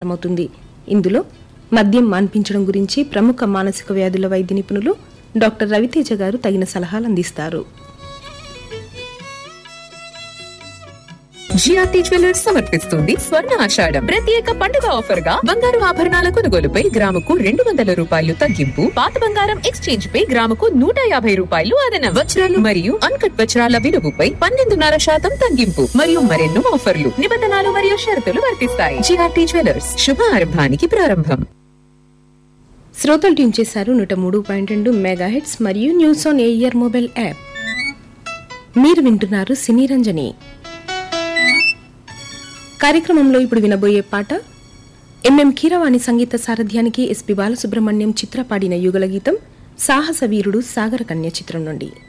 ప్రసారమవుతుంది ఇందులో మద్యం మాన్పించడం గురించి ప్రముఖ మానసిక వ్యాధుల వైద్య నిపుణులు డాక్టర్ రవితేజ గారు తగిన సలహాలు అందిస్తారు జిఆర్టీ జ్యువెలర్స్ సమర్పిస్తుంది స్వర్ణ ఆషాఢం ప్రత్యేక పండుగ ఆఫర్ గా బంగారు ఆభరణాల కొనుగోలుపై గ్రాముకు రెండు వందల రూపాయలు తగ్గింపు పాత బంగారం ఎక్స్చేంజ్ పై గ్రాముకు నూట యాభై రూపాయలు అదన వజ్రాలు మరియు అన్కట్ వజ్రాల విలువపై పన్నెండున్నర శాతం తగ్గింపు మరియు మరెన్నో ఆఫర్లు నిబంధనలు మరియు షరతులు వర్తిస్తాయి జిఆర్టీ జ్యువెలర్స్ శుభ ఆరంభానికి ప్రారంభం శ్రోతలు ట్యూన్ చేశారు నూట మూడు పాయింట్ రెండు మెగా హెడ్స్ మరియు news on air mobile app మీరు వింటున్నారు సినీ రంజని కార్యక్రమంలో ఇప్పుడు వినబోయే పాట ఎంఎం కీరవాణి సంగీత సారథ్యానికి ఎస్పి బాలసుబ్రహ్మణ్యం చిత్ర పాడిన యుగల గీతం సాహస వీరుడు సాగర కన్య చిత్రం నుండి